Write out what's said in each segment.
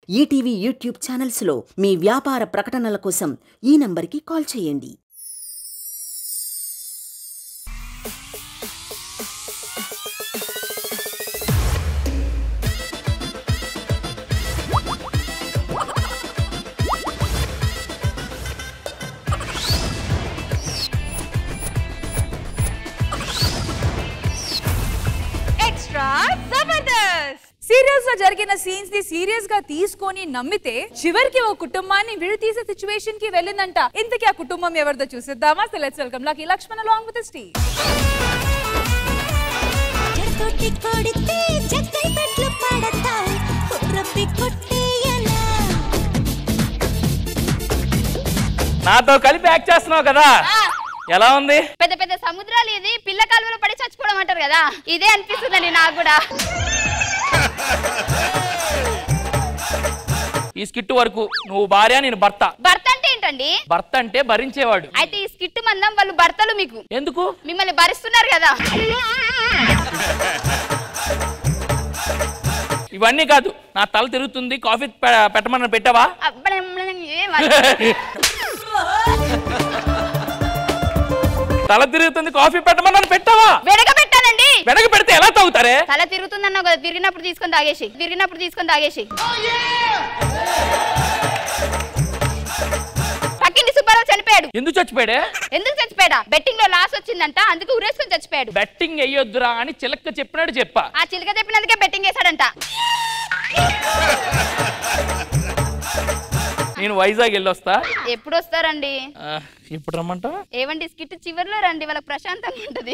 ETV YouTube ఛానల్స్లో మీ వ్యాపార ప్రకటనల కోసం ఈ నంబర్కి కాల్ చేయండి ఎక్స్ట్రా జబర్దస్త్ సీరియల్స్ లో జరిగిన సీన్స్ ని సీరియస్ గా తీసుకొని నమ్మితే చివరికి ఓ కుటుంబాన్ని విడతీసే సిచ్యువేషన్ కి వెళ్ళిందంట ఇంతకీ ఆ కుటుంబం ఎవరిదో చూసిద్దామా సో లెట్స్ వెల్కమ్ లకి లక్ష్మణ లాంగ్ విత్ స్టీవ్ జతోటి కొడితే జక్కై పెట్లు పడతావు రబ్బి కొట్టేయనా నాతో కలిపి యాక్ట్ చేస్తున్నావు కదా ఎలా ఉంది పెద్ద పెద్ద సముద్రాలు ఇది పిల్ల కాలువలో పడి చచ్చిపోవడం అంటారు కదా ఇదే అనిపిస్తుందండి నాకు కూడా ఈ స్కిట్ వరకు నువ్వు భార్య నేను భర్త భర్త అంటే ఏంటండి భర్త అంటే భరించేవాడు అయితే ఈ స్కిట్ మందం వాళ్ళు భర్తలు మీకు ఎందుకు మిమ్మల్ని భరిస్తున్నారు కదా ఇవన్నీ కాదు నా తల తిరుగుతుంది కాఫీ పె- పెట్టమని పెట్టావా అబ్బడం ఏం అర్థం. తల తిరుగుతుంది కాఫీ పెట్టమని పెట్టావా వెనక పెట్టానండి వెనక పెడితే ఎలా తాగుతారే తల తిరుగుతుందన్నావు కదా తిరిగినప్పుడు తీసుకొని తాగేసి తిరిగినప్పుడు తీసుకొని తాగేసి పక్కింటి సుబ్బారావు చనిపోయాడు ఎందుకు చచ్చిపోయాడే ఎందుకు చచ్చిపోయాడా బెట్టింగ్ లో లాస్ వచ్చిందంట అందుకు ఉరేసుకొని చచ్చిపోయాడు బెట్టింగ్ వెయ్యొద్దురా అని చిలక్క చెప్పినాడు చెప్పా ఆ చిలుక చెప్పినందుకే బెట్టింగ్ వేశాడంట నేను వైజాగ్ వెళ్ళొస్తా ఎప్పుడు వస్తారండి ఆ, ఇప్పుడు రమ్మంటా ఏవండి స్కిట్ చివర్లో రండి వాళ్ళకి ప్రశాంతంగా ఉంటది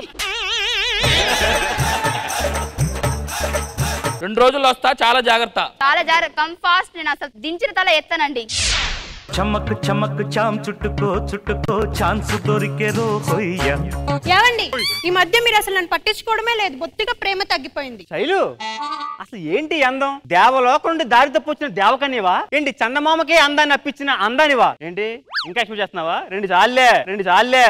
రెండు రోజుల్లో వస్తా చాలా జాగ్రత్త చాలా జాగ్రత్త కమ్ ఫాస్ట్ నేను అసలు దించిన తల ఎత్తానండి చమక్ చమక్ చాం చుట్టుకో చుట్టుకో ఛాన్స్ దొరికే రో హొయ్యా ఏవండి ఈ మధ్య మీరు అసలు నన్ను పట్టించుకోవడమే లేదు బొత్తిగా ప్రేమ తగ్గిపోయింది శైలు అసలు ఏంటి ఈ అందం దేవలోకం నుండి దారి తప్పొచ్చిన దేవకనివా ఏంటి చందమామకే అందాన్ని అప్పించిన అందానివా ఏంటి ఇంకా ఎక్స్పెక్ట్ చేస్తున్నావా రెండు చాలే రెండు చాలే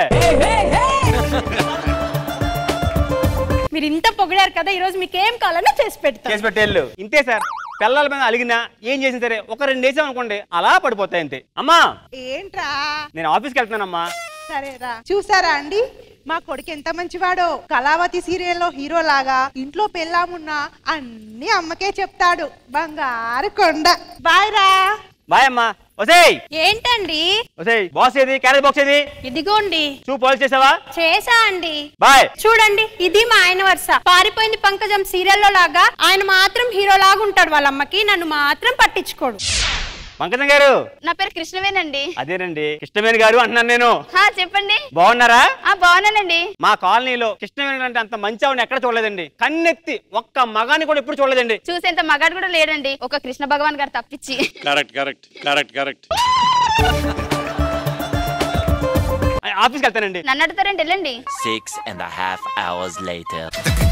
మీరు ఇంత పొగిడారు కదా ఈ రోజు మీకు ఏం కావాలన్నా చేసి పెడతాను చేసి పెట్టేళ్ళు ఇంతే సార్ పిల్లల మీద అలిగినా ఏం చేసినా సరే ఒక రెండు వేసాం అనుకోండి అలా పడిపోతాయి అంతే అమ్మా ఏంట్రా నేను ఆఫీస్కి వెళ్తున్నానమ్మా సరేరా చూసారా అండి మా కొడుకు ఎంత మంచివాడో కళావతి సీరియల్లో హీరో లాగా ఇంట్లో పెళ్ళామున్నా అన్ని అమ్మకే చెప్తాడు బంగారు కొండ బాయ్ రా బాయ్ అమ్మా ఒసేయ్ ఏంటండి ఒసేయ్ బాస్ ఏది క్యారేజ్ బాక్స్ ఏది ఇదిగోండి చూ పోలీస్ చేసావా చేసా అండి బాయ్ చూడండి ఇది మా ఆయన వరుస పారిపోయింది పంకజం సీరియల్లో లాగా ఆయన మాత్రం హీరో లాగా ఉంటాడు వాళ్ళ అమ్మకి నన్ను మాత్రం పట్టించుకోడు పంకజం గారు నా పేరు కృష్ణవేనండి అదేనండి కృష్ణవేణి గారు అంటున్నాను నేను హా చెప్పండి బాగున్నారా ఆ బాగున్నానండి మా కాలనీలో కృష్ణవేణి అంటే అంత మంచి ఆవిడని ఎక్కడ చూడలేదండి కన్నెత్తి ఒక్క మగాని కూడా ఎప్పుడు చూడలేదండి చూసేంత మగాడు కూడా లేడండి ఒక కృష్ణ భగవాన్ గారు తప్పించి కరెక్ట్ కరెక్ట్ కరెక్ట్ కరెక్ట్ ఆ- ఆఫీస్కి వెళ్తానండి నన్ను అడుగుతారండి వెళ్ళండి Six and a half hours later.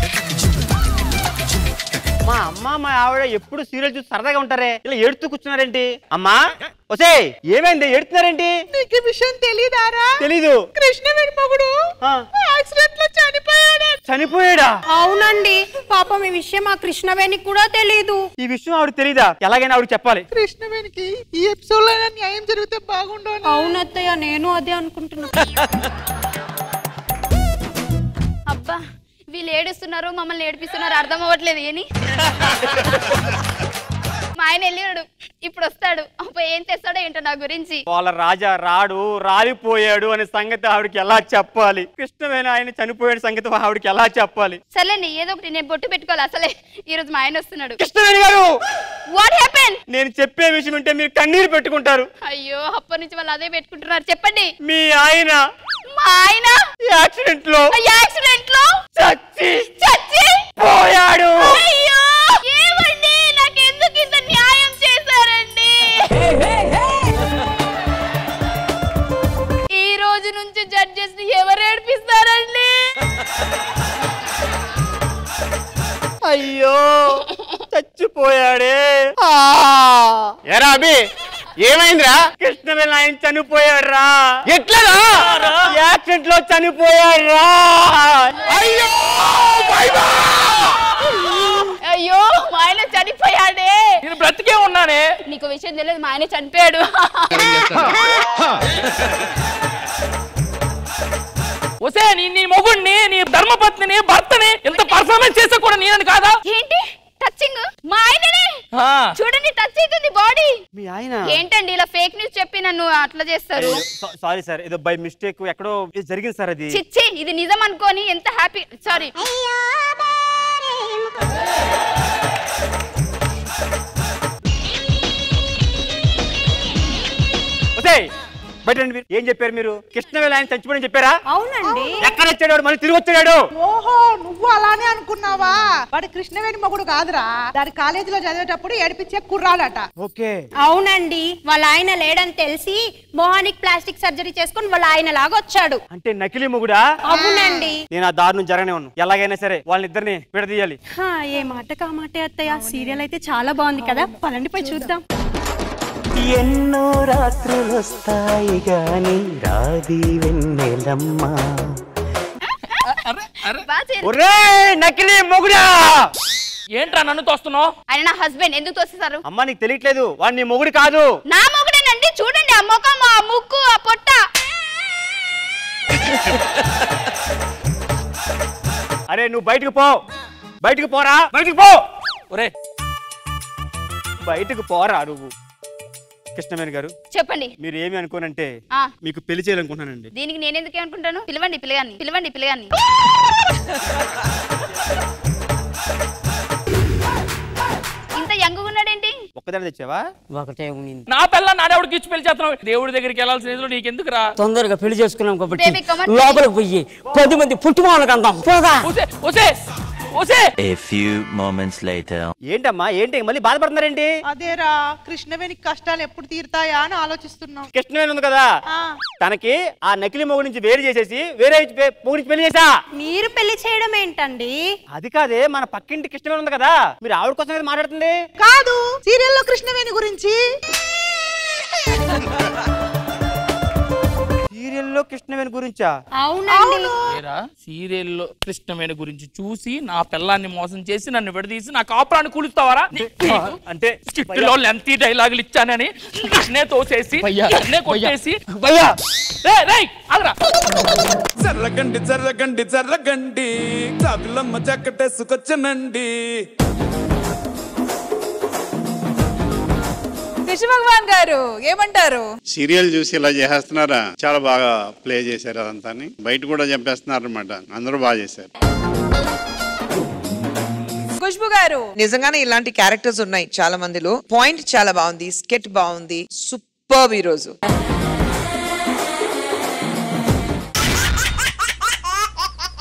మా అమ్మ మా ఆవిడ ఎప్పుడు సీరియల్ చూసి సరదాగా ఉంటారే ఇలా ఏడుతూ కూర్చున్నారేంటి అమ్మా ఒసే ఏమైంది ఏడుతున్నారేంటి నీకు ఈ విషయం తెలీదారా తెలీదు కృష్ణవేణి మొగుడు ఆ. యాక్సిడెంట్ లో చనిపోయాడు చనిపోయాడా అవునండి పాపం ఈ విషయం మా కృష్ణవేణికి కూడా తెలియదు ఈ విషయం ఆవిడ తెలీదా ఎలాగైనా ఆవిడ చెప్పాలి కృష్ణవేణికి ఈ ఎపిసోడ్ లో న్యాయం జరిగితే బాగుండు అని. అవునత్తయ్య నేను అదే అనుకుంటున్నా అబ్బా వీళ్ళు ఏడుస్తున్నారు మమ్మల్ని ఏడిపిస్తున్నారు అర్థం అవ్వట్లేదు ఏని మా ఆయన వెళ్ళాడు ఇప్పుడు వస్తాడు అబ్బా ఏం తెస్తాడో ఏంటో నా గురించి వాళ్ళ రాజా రాడు రాలిపోయాడు అనే సంగతి ఆవిడకి ఎలా చెప్పాలి కృష్ణవేణి ఆయన చనిపోయాడు సంగతి ఆవిడకి ఎలా చెప్పాలి సర్లేండి ఏదో ఒకటి నేను బొట్టు పెట్టుకోవాలి అసలే ఈ రోజు మా ఆయన వస్తున్నాడు కృష్ణవేణి గారు వాట్ హ్యాపెన్ నేను చెప్పే విషయం వింటే మీరు కన్నీరు పెట్టుకుంటారు అయ్యో అప్పటి నుంచి వాళ్ళు అదే పెట్టుకుంటున్నారు చెప్పండి మీ ఆయన మా ఆయన యాక్సిడెంట్ లో యాక్సిడెంట్ లో చచ్చి చచ్చి పోయాడు అయ్యో ఏమండి నాకు ఎందుకు ఇంత న్యాయం చేశారండి ఈ రోజు నుంచి జడ్జెస్ ని ఎవరు ఏడిపిస్తారండి అయ్యో చచ్చిపోయాడే ఎరా అభి ఏమైందిరా కృష్ణవేణి ఆయన చనిపోయాడు రా ఎట్లా యాక్సిడెంట్ లో చనిపోయాడు రా అయ్యో అయ్యో మా ఆయన చనిపోయాడే నేను బ్రతికే ఉన్నానే నీకు విషయం తెలియదు మా ఆయన చనిపోయాడు ఒసే నీ నీ మొగుణ్ణి నీ ధర్మపత్నిని భర్తని ఎంత పర్ఫార్మెన్స్ చేసా కూడా నేనని కాదా ఏంటి టచింగ్ మా ఆయననే ఆ. చూడండి టచ్ అవుతుంది బాడీ మీ ఆయన ఏంటండి ఇలా ఫేక్ న్యూస్ చెప్పి నన్ను అట్లా చేస్తారు సారీ సార్ ఏదో బై మిస్టేక్ ఎక్కడో ఇది జరిగింది సార్ అది చిచ్చి ఇది నిజం అనుకోని ఎంత హ్యాపీ సారీ ఒసేయ్, బయట రండి మీరు. ఏం చెప్పారు మీరు కృష్ణవేళ ఆయన చచ్చిపోయి చెప్పారా అవునండి ఎక్కడ వచ్చాడు వాడు? మళ్ళీ తిరిగి వచ్చాడు ఓహో నువ్వు అలానే అనుకున్నావా వాడు కృష్ణవేణి మొగుడు కాదురా దాని కాలేజీలో చదివేటప్పుడు ఏడిపించే కుర్రాడట ఓకే అవునండి వాళ్ళ ఆయన లేడని తెలిసి మొహానికి ప్లాస్టిక్ సర్జరీ చేసుకుని వాళ్ళ ఆయన లాగా వచ్చాడు అంటే నకిలీ మొగుడా అవునండి నేను ఆ దారుణం జరగనే ఉన్నాను ఎలాగైనా సరే వాళ్ళిద్దరిని విడదీయాలి హా, ఏ మాట కా మాటే అత్తయ్య సీరియల్ అయితే చాలా బాగుంది కదా పదండి పోయి చూద్దాం ఎన్నో రాత్రులు వస్తాయి గాని రాది వెన్నెలమ్మ ఒరే నకిలీ మొగుడా ఏంట్రా నన్ను తోస్తున్నావు ఆయన నా హస్బెండ్ ఎందుకు తోసేశారు అమ్మ నీకు తెలియట్లేదు వాడు నీ మొగుడు కాదు నా మొగుడేనండి చూడండి ఆ ముఖం ఆ ముక్కు ఆ పొట్ట అరే నువ్వు బయటకు పో బయటకు పోరా బయటకు పో ఒరే బయటకు పోరా నువ్వు కృష్ణవేణి గారు చెప్పండి మీరు ఏమి అనుకోనంటే ఆ మీకు పెళ్లి చేయాలనుకుంటున్నానండి దీనికి నేను ఎందుకు అనుకుంటాను పిలవండి పిల్లగాన్ని పిలవండి పిల్లగాన్ని ఇంత యంగ్ ఉన్నాడేంటి ఒక్కదాని తెచ్చావా ఒకటే ఉండింది నా పిల్ల నాడేవుడికి ఇచ్చి పెళ్లి చేస్తున్నావు దేవుడి దగ్గరికి వెళ్ళాల్సిన ఏదో నీకెందుకు రా తొందరగా పెళ్లి చేసుకున్నాం కాబట్టి Baby, come on. లోపలికి పోయి పది మంది పుట్టుమాలకు అందాం పోదా ఒసే ఒసే ఒసే A few moments later. ఏంటమ్మా ఏంటి మళ్ళీ బాధపడుతున్నారేంటి అదేరా కృష్ణవేణి కష్టాలు ఎప్పుడు తీరుతాయా అని ఆలోచిస్తున్నాం కృష్ణవేణి ఉంది కదా ఆ, తనకి ఆ నకిలీ మొగుడు నుంచి వేరు చేసేసి వేరే మొగుడు నుంచి పెళ్లి చేసా మీరు పెళ్లి చేయడం ఏంటండి అది కాదే మన పక్కింటి కృష్ణవేణి ఉంది కదా మీరు ఆవిడ కోసం కదా మాట్లాడుతుంది కాదు సీరియల్లో కృష్ణవేణి గురించి సీరియల్లో కృష్ణవేణి గురించా అవునండి ఏరా సీరియల్లో కృష్ణవేణి గురించి చూసి నా పిల్లాన్ని మోసం చేసి నన్ను విడదీసి నా కాపురాన్ని కూలుస్తావారా అంటే స్క్రిప్ట్లో లెంతీ డైలాగులు ఇచ్చానని నన్నే తోసేసి నన్నే కొట్టేసి భయ్యా రేయ్, రేయ్, ఆగురా. జర్రగండి జర్రగండి జర్రగండి చాకులమ్మ చక్కటేసుకొచ్చనండి కృష్ణ భగవాన్ గారు ఏమంటారు సీరియల్ చూసి ఇలా చేసేస్తున్నారా చాలా బాగా ప్లే చేశారు అదంతా బయట కూడా చంపేస్తున్నారు అనమాట అందరూ బాగా చేశారు ఖుష్బు గారు నిజంగానే ఇలాంటి క్యారెక్టర్స్ ఉన్నాయి చాలా మందిలో పాయింట్ చాలా బాగుంది స్కెట్ బాగుంది సూపర్ ఈ రోజు